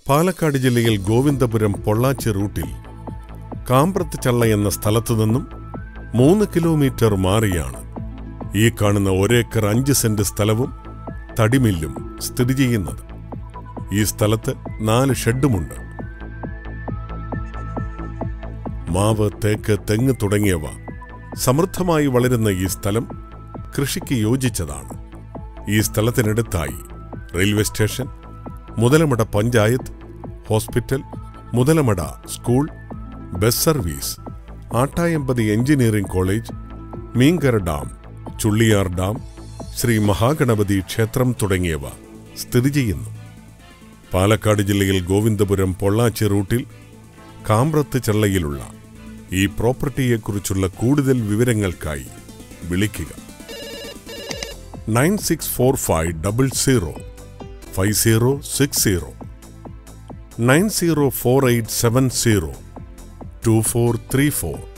പാലക്കാട് ജില്ലയിൽ ഗോവിന്ദപുരം പൊള്ളാച്ചി റൂട്ടിൽ കാമ്പ്രത്ത് ചള്ള എന്ന സ്ഥലത്തു നിന്നും മൂന്ന് കിലോമീറ്റർ മാറിയാണ് ഈ കാണുന്ന ഒരേക്കർ അഞ്ച് സെന്റ് സ്ഥലവും തടിമില്ലും സ്ഥിതി ചെയ്യുന്നത് ഈ സ്ഥലത്ത് നാല് ഷെഡുമുണ്ട് മാവ് തേക്ക് തെങ്ങ് തുടങ്ങിയവ സമൃദ്ധമായി വളരുന്ന ഈ സ്ഥലം കൃഷിക്ക് യോജിച്ചതാണ് ഈ സ്ഥലത്തിനടുത്തായി railway station Muthalamada panchayat hospital Muthalamada school bus service Attayampathi engineering college Meenkara dam Chulliyar dam Shri Mahaganapathi ക്ഷേത്രം തുടങ്ങിയവ സ്ഥിതി ചെയ്യുന്നു പാലക്കാട് ജില്ലയിൽ ഗോവിന്ദപുരം പൊള്ളാച്ചി റൂട്ടിൽ കാമ്പ്രത്ത് ചെള്ളയിലുള്ള ഈ പ്രോപ്പർട്ടിയെക്കുറിച്ചുള്ള കൂടുതൽ വിവരങ്ങൾക്കായി വിളിക്കുക nine six four five double zero five zero six zero nine zero four eight seven zero two four three four